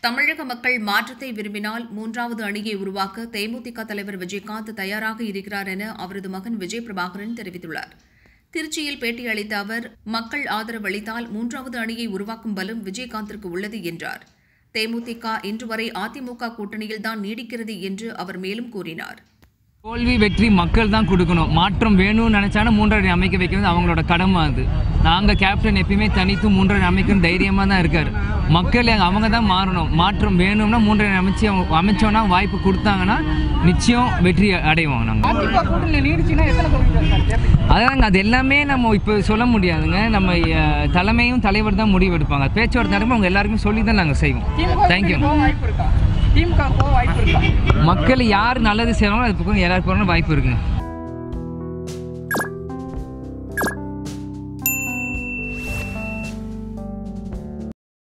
தமிழக மக்கள் மாற்றத்தை விரும்பினால் மூன்றாவது அணியை உருவாக்க தேமுதிக தலைவர் விஜயகாந்த் தயாராக இருக்கிறார் என அவரது மகன் விஜய் பிரபாகரன் தெரிவித்துள்ளார் திருச்சியில் பேட்டியளித்த அவர் மக்கள் ஆதரவு அளித்தால் மூன்றாவது அணியை உருவாக்கும் பலம் விஜயகாந்திற்கு உள்ளது என்றார் தேமுதிக இன்று வரை அதிமுக கூட்டணியில்தான் நீடிக்கிறது என்று அவர் மேலும் கூறினார் தோல்வி வெற்றி மக்கள் தான் கொடுக்கணும் மாற்றம் வேணும்னு நினைச்சாலும் மூன்றரை அமைக்க வைக்கிறது அவங்களோட கடமை அது நாங்கள் கேப்டன் எப்பயுமே தனித்து மூன்றரை அமைக்கணும் தைரியமாக தான் இருக்கார் மக்கள் அவங்க தான் மாறணும் மாற்றம் வேணும்னா மூன்றரை அமைச்சு அவங்க அமைச்சோன்னா வாய்ப்பு கொடுத்தாங்கன்னா நிச்சயம் வெற்றி அடைவோம் நாங்கள் அதிமுக கூட்டணி நீடிச்சுன்னா எத்தனை தொகுதி சார் கேட்பீங்க அதாங்க அது எல்லாமே நம்ம இப்போ சொல்ல முடியாதுங்க நம்ம அஹ், தலைமையும் தலைவர் தான் முடிவு எடுப்பாங்க பேச்சுவார்த்தை நடக்கும் அவங்க எல்லாருக்குமே சொல்லி தான் நாங்கள் செய்வோம் திமுக தேங்க்யூ போக வாய்ப்பு இருக்கா திமுக போக வாய்ப்பு இருக்கா மக்கள் யார் நல்லது செய்யறாங்களோ அது பக்கம் எல்லாருக்கும் வாய்ப்பு இருக்குங்க